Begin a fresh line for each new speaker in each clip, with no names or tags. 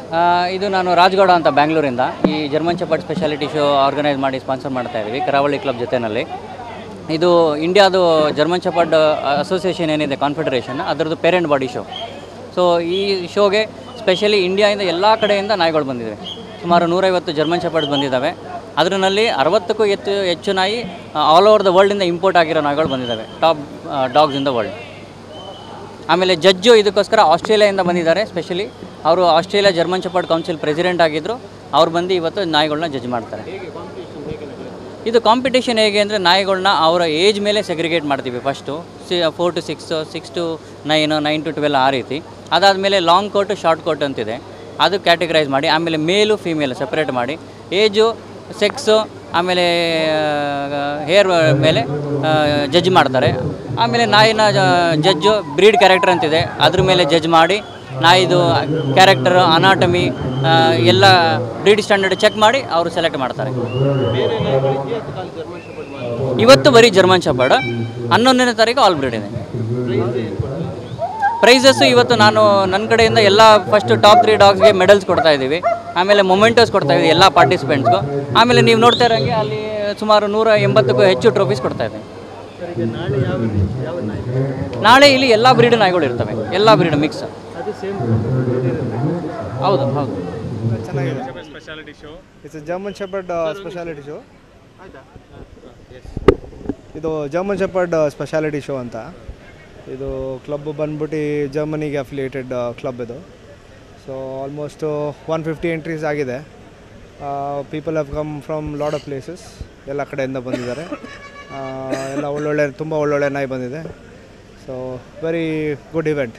ಆ, ಇದು ನಾನು ರಾಜ್ಗೌಡ ಅಂತ ಬ್ಯಾಂಗ್ಳೂರಿಂದ ಈ German shepherd speciality show organise ಮಾಡಿ ಸ್ಪಾನ್ಸರ್ ಮಾಡ್ತಾ ಇದ್ವಿ ಕರಾವಳಿ ಕ್ಲಬ್ ಜೊತೆಯಲ್ಲಿ ಇದು ಇಂಡಿಯಾದು ಜರ್ಮನ್ ಶೆಪರ್ಡ್ ಅಸೋಸಿಯೇಷನ್ ಏನಿದೆ ಕಾನ್ಫೆಡರೇಷನ್ ಅದರದ್ದು ಪೇರೆಂಟ್ ಬಾಡಿ ಶೋ ಸೊ ಈ ಶೋಗೆ ಸ್ಪೆಷಲಿ ಇಂಡಿಯಾದಿಂದ ಎಲ್ಲ ಕಡೆಯಿಂದ ನಾಯಿಗಳು ಬಂದಿವೆ ಸುಮಾರು ನೂರೈವತ್ತು ಜರ್ಮನ್ ಶೆಪರ್ಡ್ಸ್ ಬಂದಿದ್ದಾವೆ ಅದರಲ್ಲಿ ಅರವತ್ತಕ್ಕೂ ಹೆಚ್ಚು ಹೆಚ್ಚು ನಾಯಿ ಆಲ್ ಓವರ್ ದ ವರ್ಲ್ಡಿಂದ ಇಂಪೋರ್ಟ್ ಆಗಿರೋ ನಾಯಿಗಳು ಬಂದಿದ್ದಾವೆ top dogs in the world ಆಮೇಲೆ ಜಡ್ಜು ಇದಕ್ಕೋಸ್ಕರ ಆಸ್ಟ್ರೇಲಿಯಾದಿಂದ ಬಂದಿದ್ದಾರೆ ಸ್ಪೆಷಲಿ ಅವರು Australia German shepherd council president ಆಗಿದ್ದರು ಅವ್ರು ಬಂದು ಇವತ್ತು ನಾಯಿಗಳನ್ನ ಜಡ್ಜ್ ಮಾಡ್ತಾರೆ ಇದು ಕಾಂಪಿಟೇಷನ್ ಹೇಗೆ ಅಂದರೆ ನಾಯಿಗಳನ್ನ ಅವರ ಏಜ್ ಮೇಲೆ ಸೆಗ್ರಿಗೇಟ್ ಮಾಡ್ತೀವಿ ಫಸ್ಟು ಸಿ four to six six to nine nine to twelve ಆ ರೀತಿ ಅದಾದಮೇಲೆ ಲಾಂಗ್ ಕೋಟ್ ಶಾರ್ಟ್ ಕೋಟ್ ಅಂತಿದೆ ಅದು ಕ್ಯಾಟಗರೈಸ್ ಮಾಡಿ ಆಮೇಲೆ ಮೇಲು ಫೀಮೇಲ್ ಸಪ್ರೇಟ್ ಮಾಡಿ ಏಜು ಸೆಕ್ಸು ಆಮೇಲೆ ಹೇರ್ ಮೇಲೆ ಜಡ್ಜ್ ಮಾಡ್ತಾರೆ ಆಮೇಲೆ ನಾಯಿನ ಜಡ್ಜು ಬ್ರೀಡ್ ಕ್ಯಾರೆಕ್ಟರ್ ಅಂತಿದೆ ಅದ್ರ ಮೇಲೆ ಜಡ್ಜ್ ಮಾಡಿ ನಾಯಿದು ಕ್ಯಾರೆಕ್ಟರ್ ಅನಾಟಮಿ ಎಲ್ಲ ಬ್ರೀಡ್ ಸ್ಟ್ಯಾಂಡರ್ಡ್ ಚೆಕ್ ಮಾಡಿ ಅವರು ಸೆಲೆಕ್ಟ್ ಮಾಡ್ತಾರೆ ಇವತ್ತು ಬರೀ ಜರ್ಮನ್ ಶೆಪರ್ಡ್ ಹನ್ನೊಂದನೇ ತಾರೀಕು ಆಲ್ ಬ್ರೀಡ್ ಇದೆ ಪ್ರೈಸಸ್ಸು ಇವತ್ತು ನಾನು ನನ್ನ ಕಡೆಯಿಂದ ಎಲ್ಲ ಫಸ್ಟ್ ಟಾಪ್ ತ್ರೀ ಡಾಗ್ಸ್ಗೆ ಮೆಡಲ್ಸ್ ಕೊಡ್ತಾ ಇದ್ದೀವಿ ಆಮೇಲೆ ಮೊಮೆಂಟೋಸ್ ಕೊಡ್ತಾ ಇದ್ದೀವಿ ಎಲ್ಲ ಪಾರ್ಟಿಸಿಪೆಂಟ್ಸ್ಗೂ ಆಮೇಲೆ ನೀವು ನೋಡ್ತಾ ಇರೋಂಗೆ ಅಲ್ಲಿ ಸುಮಾರು ನೂರ ಎಂಬತ್ತಕ್ಕೂ ಹೆಚ್ಚು ಟ್ರೋಫೀಸ್ ಕೊಡ್ತಾ ಇದ್ದೀವಿ ನಾಳೆ ಇಲ್ಲಿ ಎಲ್ಲ ಬ್ರೀಡ್ ನಾಯಿಗಳು ಇರ್ತವೆ ಎಲ್ಲ ಬ್ರೀಡ್ ಮಿಕ್ಸ್ ಹೌದು ಹೌದು
ಚೆನ್ನಾಗಿದೆ it's German shepherd speciality show ಇದು ಜರ್ಮನ್ ಶೆಪರ್ಡ್ ಸ್ಪೆಷಾಲಿಟಿ ಶೋ ಅಂತ ಇದು ಕ್ಲಬ್ ಬಂದ್ಬಿಟ್ಟು ಜರ್ಮನಿಗೆ ಅಫಿಲಿಯೇಟೆಡ್ ಕ್ಲಬ್ ಇದು so almost one fifty entries ಆಗಿದೆ people have come from lot of places ಎಲ್ಲ ಕಡೆಯಿಂದ ಬಂದಿದ್ದಾರೆ ಆ, ಎಲ್ಲ ಒಳ್ಳೊಳ್ಳೆ ತುಂಬ ಒಳ್ಳೊಳ್ಳೆ ನಾಯಿ ಬಂದಿದೆ so very good event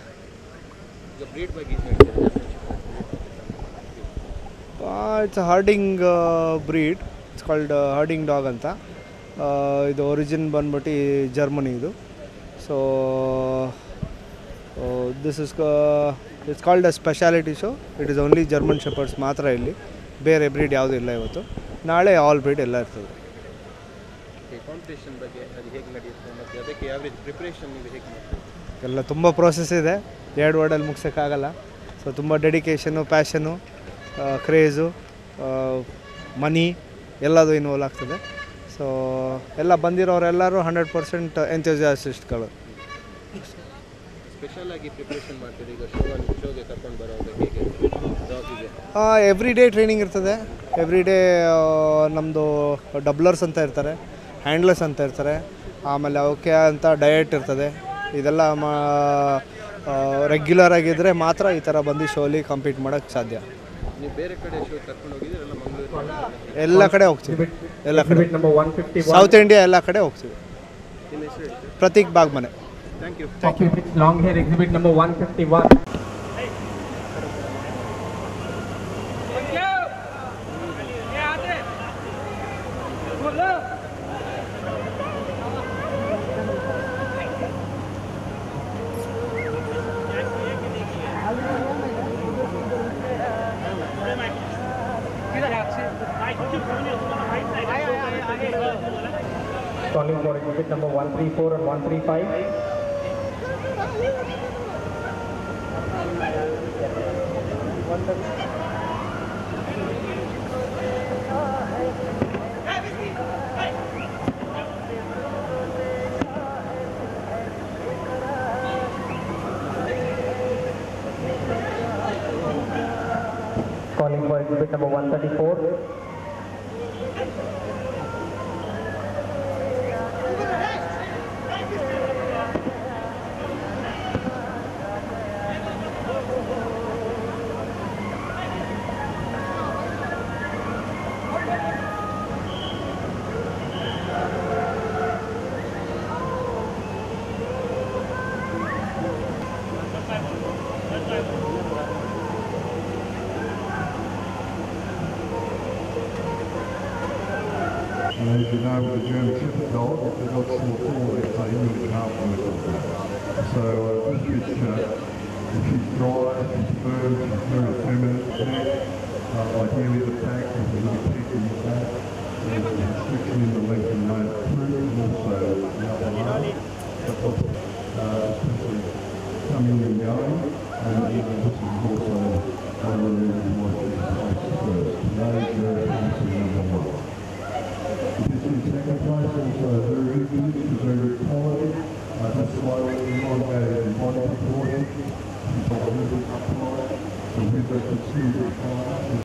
it's herding breed it's called herding dog ಅಂತ ಆ, ಇದು ಒರಿಜಿನ್ ಬಂದ್ಬಿಟ್ಟು ಜರ್ಮನಿ ಇದು so this is it's called a speciality show it is only German shepherds ಮಾತ್ರ ಇಲ್ಲಿ ಬೇರೆ ಬ್ರೀಡ್ ಯಾವುದೂ ಇಲ್ಲ ಇವತ್ತು ನಾಳೆ ಆಲ್ ಬ್ರೀಡ್ ಎಲ್ಲ ಇರ್ತದೆ
ಕಾಂಪಿಟೇಷನ್ ಬಗ್ಗೆ ಅದು ಹೇಗೆ ನಡೆಯುತ್ತೆ ಮತ್ತು ಅದಕ್ಕೆ ಯಾವ್ರೇಜ್ ಪ್ರಿಪ್ರೇಷನ್ ನೀವು ಹೇಗೆ ಮಾಡ್ತೀವಿ
ಎಲ್ಲ ತುಂಬ ಪ್ರೋಸೆಸ್ ಇದೆ ಎರಡು ವರ್ಡಲ್ಲಿ ಮುಗ್ಸೋಕ್ಕಾಗಲ್ಲ ಸೊ ತುಂಬ ಡೆಡಿಕೇಶನು ಪ್ಯಾಷನು ಕ್ರೇಜು ಮನಿ ಎಲ್ಲದು ಇನ್ವಾಲ್ವ್ ಆಗ್ತದೆ ಸೊ ಎಲ್ಲ ಬಂದಿರೋರೆಲ್ಲರೂ ಹಂಡ್ರೆಡ್ ಪರ್ಸೆಂಟ್ ಎಂಥ್ಯೂಸಿಯಾಸಿಸ್ಟ್ಗಳು
ಸ್ಪೆಷಲ್ ಆಗಿ ಪ್ರಿಪ್ರೇಷನ್ ಮಾಡ್ತೀರಿ ಈಗ ಶೋ ಶೋಗೆ ಕರ್ಕೊಂಡು ಬರೋದಕ್ಕೆ ಹೇಗೆ ಡಾಗಿಗೆ
ಎವ್ರಿ ಡೇ ಟ್ರೈನಿಂಗ್ ಇರ್ತದೆ ಎವ್ರಿ ಡೇ ನಮ್ಮದು ಡಬ್ಲರ್ಸ್ ಅಂತ ಇರ್ತಾರೆ ಹ್ಯಾಂಡ್ಲರ್ಸ್ ಅಂತ ಇರ್ತಾರೆ ಆಮೇಲೆ ಅವಕ್ಕೆ ಅಂತ ಡಯಟ್ ಇರ್ತದೆ ಇದೆಲ್ಲ ಮಾ ರೆಗ್ಯುಲರ್ ಆಗಿದ್ದರೆ ಮಾತ್ರ ಈ ಥರ ಬಂದು ಶೋಲಿ ಕಂಪೀಟ್ ಮಾಡೋಕ್ಕೆ ಸಾಧ್ಯ
ನೀವು ಬೇರೆ ಕಡೆ ಶೋ ಕರ್ಕೊಂಡು ಹೋಗಿದ್ದೀರಲ್ಲ ಮಂಗಳೂರು
ಎಲ್ಲ ಕಡೆ ಹೋಗ್ತೀವಿ ಎಲ್ಲ ಕಡೆ ಸೌತ್ ಇಂಡಿಯಾ ಎಲ್ಲ ಕಡೆ ಹೋಗ್ತೀವಿ
ನಿಮ್ಮ ಹೆಸರು ಎಷ್ಟು
Prateek Bagmane
thank you
Exhibit long hair exhibit number 151. Calling for exhibit number 134 and 135. Calling for exhibit number 134.
And as you know, with the German Shepherd dog, they've got some form they play in the calf So uh, this bitch, uh, if she's dry, she's firm, she's very feminine. Uh, ideally the back is a little peak in the back. There's a restriction in the length and length through and also the upper arm. That helps, uh, especially coming and going. And uh, this is also one of the reasons what she placed first. Today, Jerry Thompson number one. This is second place, also very good, very good quality. Uh, just slightly elongated in body proportion. She's got a little bit upright, so with the considerable